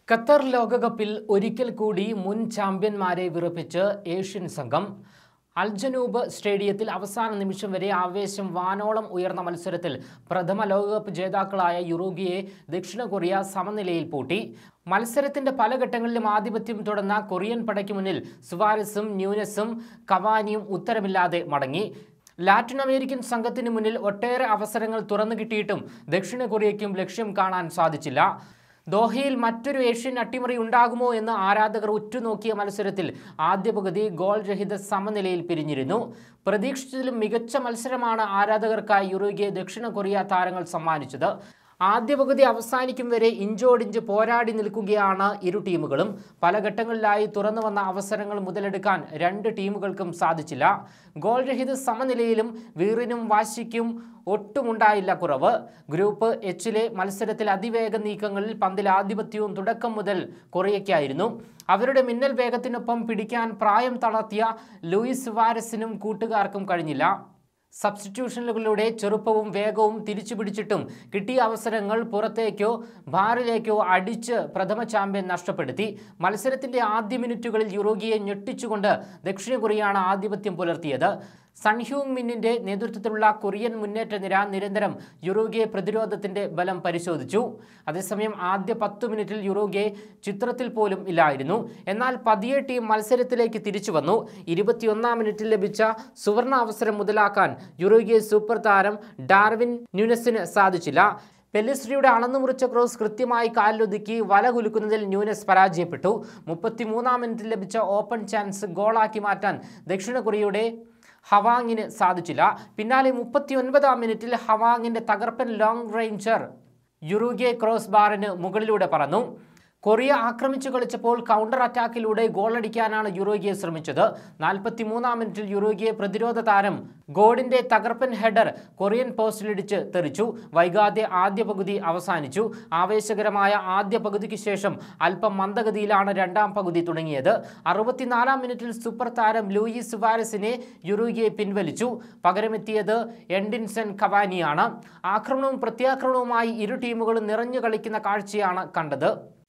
Qatar ലോകകപ്പിൽ ഒരിക്കൽ കൂടി മുൻ ചാമ്പ്യന്മാരെ വിറപ്പിച്ച് ഏഷ്യൻ സംഘം അൽജനൂബ് സ്റ്റേഡിയത്തിൽ അവസാന നിമിഷം വരെ ആവേശം വാനോളം ഉയർന്ന മത്സരത്തിൽ പ്രഥമ ലോകകപ്പ് ജേതാക്കളായ യുറോഗിയെ ദക്ഷിണ കൊറിയ സമനിലയിൽ പൂട്ടി മത്സരത്തിന്റെ പല ഘട്ടങ്ങളിലും ആധിപത്യം തുടർന്ന കൊറിയൻ പടയ്ക്ക് മുന്നിൽ സുവാരസും ന്യൂനസും കവാനിയും ഉത്തരമില്ലാതെ മടങ്ങി ലാറ്റിൻ അമേരിക്കൻ സംഘത്തിന് മുന്നിൽ ഒട്ടേറെ അവസരങ്ങൾ തുറന്നു കിട്ടിയിട്ടും ദക്ഷിണ കൊറിയയ്ക്കും ലക്ഷ്യം കാണാൻ സാധിച്ചില്ല ദോഹയിൽ മറ്റൊരു ഏഷ്യൻ അട്ടിമറി ഉണ്ടാകുമോ എന്ന് ആരാധകർ ഉറ്റുനോക്കിയ മത്സരത്തിൽ ആദ്യ പകുതി ഗോൾ രഹിത സമനിലയിൽ പിരിഞ്ഞിരുന്നു പ്രതീക്ഷിച്ചതിലും മികച്ച മത്സരമാണ് ആരാധകർക്കായി യുറോഗിയെ ദക്ഷിണ കൊറിയ താരങ്ങൾ സമ്മാനിച്ചത് ആദ്യ പകുതി അവസാനിക്കും വരെ ഇഞ്ചോടിഞ്ച് പോരാടി നിൽക്കുകയാണ് ഇരു ടീമുകളും പല ഘട്ടങ്ങളിലായി തുറന്നു വന്ന അവസരങ്ങൾ മുതലെടുക്കാൻ രണ്ട് ടീമുകൾക്കും സാധിച്ചില്ല ഗോൾ രഹിത സമനിലയിലും വീറിനും വാശിക്കും ഒട്ടുമുണ്ടായില്ല കുറവ് ഗ്രൂപ്പ് എച്ചിലെ മത്സരത്തിൽ അതിവേഗ നീക്കങ്ങളിൽ പന്തിൽ ആധിപത്യവും തുടക്കം മുതൽ കൊറിയയ്ക്കായിരുന്നു അവരുടെ മിന്നൽ വേഗത്തിനൊപ്പം പിടിക്കാൻ പ്രായം തളർത്തിയ ലൂയിസ് വാരസിനും കൂട്ടുകാർക്കും കഴിഞ്ഞില്ല സബ്സ്റ്റിറ്റ്യൂഷനുകളിലൂടെ ചെറുപ്പവും വേഗവും തിരിച്ചു പിടിച്ചിട്ടും കിട്ടിയ അവസരങ്ങൾ പുറത്തേക്കോ ബാറിലേക്കോ അടിച്ച് പ്രഥമ ചാമ്പ്യൻ നഷ്ടപ്പെടുത്തി മത്സരത്തിന്റെ ആദ്യ മിനിറ്റുകളിൽ യുറോഗിയെ ഞെട്ടിച്ചുകൊണ്ട് ദക്ഷിണ കൊറിയയാണ് ആധിപത്യം പുലർത്തിയത് സൺഹ്യൂങ് മിന്നിന്റെ നേതൃത്വത്തിലുള്ള കൊറിയൻ മുന്നേറ്റ നിര നിരന്തരം യുറോഗിയെ പ്രതിരോധത്തിന്റെ ബലം പരിശോധിച്ചു അതേസമയം ആദ്യ പത്തു മിനിറ്റിൽ യുറോഗെ ചിത്രത്തിൽ പോലും ഇല്ലായിരുന്നു എന്നാൽ പതിയെ ടീം മത്സരത്തിലേക്ക് തിരിച്ചു വന്നു ഇരുപത്തിയൊന്നാം മിനിറ്റിൽ ലഭിച്ച സുവർണ അവസരം മുതലാക്കാൻ യുറോഗിയെ സൂപ്പർ താരം ഡാർവിൻ ന്യൂനസിന് സാധിച്ചില്ല പെല്ലിസ്ട്രിയുടെ അളന്നു മുറിച്ച ക്രോസ് കൃത്യമായി കാലിലൊതുക്കി വല കുലുക്കുന്നതിൽ ന്യൂനസ് പരാജയപ്പെട്ടു മുപ്പത്തിമൂന്നാം മിനിറ്റിൽ ലഭിച്ച ഓപ്പൺ ചാൻസ് ഗോളാക്കി മാറ്റാൻ ദക്ഷിണ കൊറിയയുടെ ഹവാങ്ങിന് സാധിച്ചില്ല പിന്നാലെ മുപ്പത്തി ഒൻപതാം മിനിറ്റിൽ ഹവാങ്ങിന്റെ തകർപ്പൻ ലോങ് റേഞ്ചർ യുറൂഗെ ക്രോസ് ബാറിന് മുകളിലൂടെ പറന്നു കൊറിയ ആക്രമിച്ചു കളിച്ചപ്പോൾ കൗണ്ടർ അറ്റാക്കിലൂടെ ഗോളടിക്കാനാണ് യുറോഗിയെ ശ്രമിച്ചത് നാൽപ്പത്തി മൂന്നാം മിനിറ്റിൽ യുറോഗിയെ പ്രതിരോധ താരം ഗോഡിന്റെ തകർപ്പൻ ഹെഡർ കൊറിയൻ പോസ്റ്റിലിടിച്ച് തെറിച്ചു വൈകാതെ ആദ്യ പകുതി അവസാനിച്ചു ആവേശകരമായ ആദ്യ പകുതിക്ക് ശേഷം അല്പം മന്ദഗതിയിലാണ് രണ്ടാം പകുതി തുടങ്ങിയത് അറുപത്തിനാലാം മിനിറ്റിൽ സൂപ്പർ താരം ലൂയിസ് സുവാരസിനെ യുറോഗിയെ പിൻവലിച്ചു പകരമെത്തിയത് എൻഡിൻസൺ കവാനിയാണ് ആക്രമണവും പ്രത്യാക്രമണവുമായി ഇരു ടീമുകളും നിറഞ്ഞു കളിക്കുന്ന കാഴ്ചയാണ് കണ്ടത്